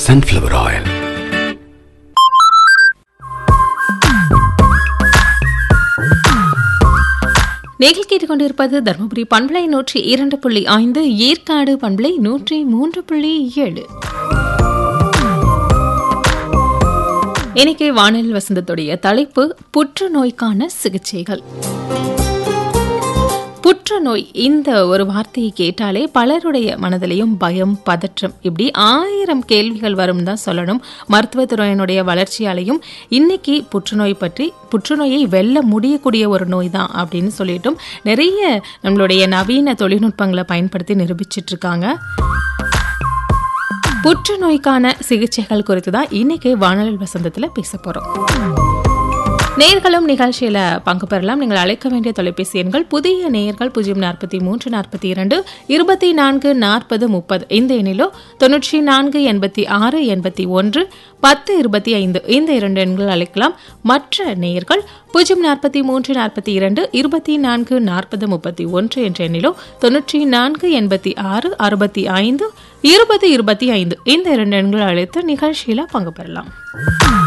sunflower oil. நீங்கள் கேட்டுக்கொண்டிருப்பது தருமபுரி பண்பலை நூற்றி இரண்டு புள்ளி ஐந்து ஏற்காடு பண்பலை நூற்றி மூன்று புள்ளி ஏழு இன்னைக்கு வானில் வசந்தத்துடைய தலைப்பு புற்றுநோய்க்கான சிகிச்சைகள் புற்றுநோய் இந்த ஒரு வார்த்தையை கேட்டாலே பலருடைய மனதிலையும் பயம் பதற்றம் இப்படி ஆயிரம் கேள்விகள் வரும் தான் சொல்லணும் மருத்துவத்துறையினுடைய வளர்ச்சியாலையும் இன்னைக்கு புற்றுநோய் பற்றி புற்றுநோயை வெல்ல முடியக்கூடிய ஒரு நோய் தான் அப்படின்னு சொல்லிட்டும் நிறைய நம்மளுடைய நவீன தொழில்நுட்பங்களை பயன்படுத்தி நிரூபிச்சிட்டு இருக்காங்க புற்றுநோய்க்கான சிகிச்சைகள் குறித்து தான் இன்னைக்கு வானொலி வசந்தத்தில் பேச போறோம் நேர்களும் நிகழ்ச்சியில பங்கு பெறலாம் நீங்கள் அழைக்க வேண்டிய தொலைபேசி எண்கள் புதிய நேயர்கள் பூஜ்ஜியம் நாற்பத்தி மூன்று நாற்பத்தி இரண்டு இருபத்தி நான்கு நாற்பது முப்பது இந்த எண்ணிலோ தொன்னூற்றி நான்கு எண்பத்தி ஆறு எண்பத்தி ஒன்று பத்து இருபத்தி ஐந்து இந்த இரண்டு எண்கள் அழைக்கலாம் மற்ற நேயர்கள் பூஜ்ஜியம் நாற்பத்தி மூன்று நாற்பத்தி இரண்டு இருபத்தி நான்கு நாற்பது முப்பத்தி ஒன்று என்ற எண்ணிலோ தொன்னூற்றி நான்கு எண்பத்தி ஆறு அறுபத்தி ஐந்து இருபது இருபத்தி ஐந்து இந்த இரண்டு எண்கள் அழைத்து நிகழ்ச்சியில பங்கு பெறலாம்